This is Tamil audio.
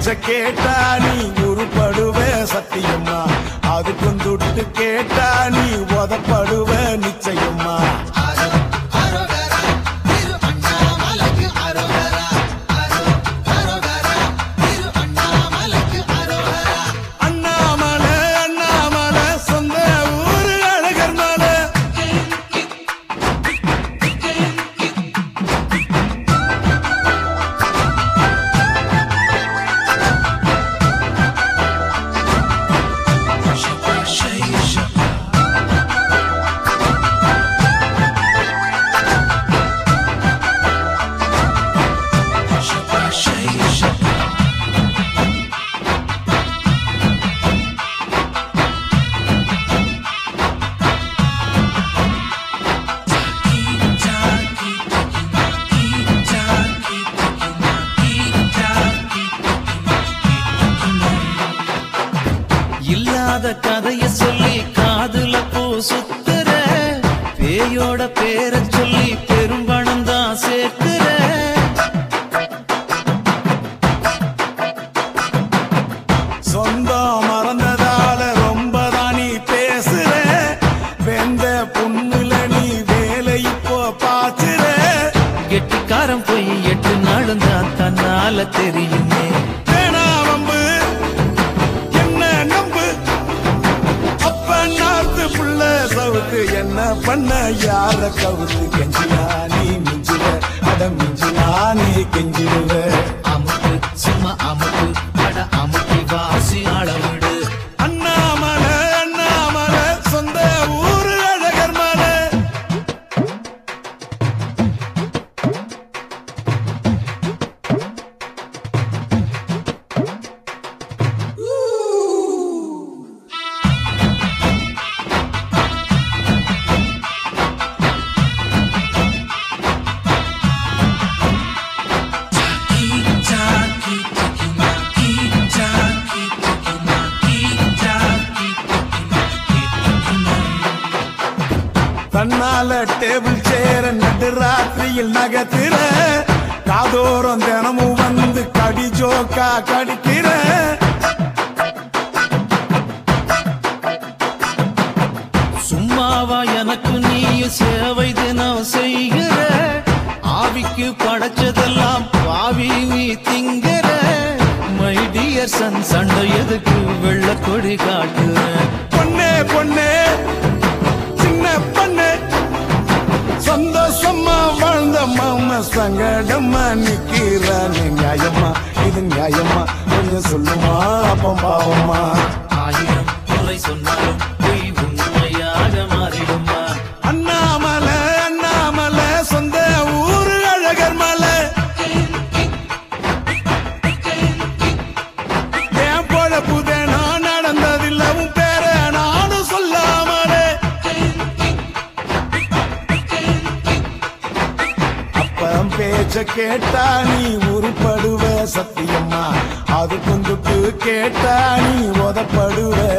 பேச்ச கேட்டா நீ உருப்படுவ சத்தியம்மா அதுக்கும் துட்டு கேட்டா நீ உதப்படுவ நிச்சயம்மா அண்ணாமலை அண்ணாமலை சொந்த ஊரு அழகர் மலை இல்லாத கதைய சொல்லி காதுல பூ சுத்துற பேயோட பேரை சொல்லி பெரும்பணம் தான் சேர்க்கிற சொந்தம் மறந்ததால ரொம்ப தான் நீ பேசுற வெந்த புண்ணுல நீ வேலை இப்போ பாத்துற கெட்டிக்காரன் போய் எட்டு நாளும் தான் தன்னால தெரியுமே வேணா வம்பு என்ன நம்பு அப்ப நாத்து புள்ள சவுத்து என்ன பண்ண யார கவுத்து கெஞ்சினா நீ மிஞ்சுவ அட மிஞ்சினா நீ கெஞ்சிடுவ அமுக்கு சும்மா அமுக்கு அட அமுக்கி வாசி அளவிடு அண்ணாமலை அண்ணாமலை சொந்த ஊரு அழகர் மலை தன்னால டேபிள் சேர நடு ராத்திரியில் நகத்திர காதோரம் தினமும் வந்து கடி ஜோக்கா கடிக்கிற சும்மாவா எனக்கு நீயும் சேவை தினம் செய்கிற ஆவிக்கு படைச்சதெல்லாம் பாவி நீ திங்கிற மை டியர் சன் சண்டை எதுக்கு வெள்ள கொடி காட்டுற பொண்ணே பொண்ணே சின்ன பொண்ணே சந்தோஷமா வாழ்ந்த மாம சங்கடமா நிக்கிற நீ நியாயமா இது நியாயமா கொஞ்சம் சொல்லுமா அப்பம் பாவமா ஆயிரம் முறை சொன்னாலும் பொய் உண்மையாக மாறிடுமா அண்ணாமலை அண்ணாமலை சொந்த ஊரு அழகர் மலை என் பொழப்புதே நான் நடந்ததில்ல உன் பேர நானும் சொல்லாமலே அப்பம் பேச்ச கேட்டா நீ உருப்படுவ சத்தியம்மா அது கொண்டுட்டு கேட்டா நீ உதப்படுவ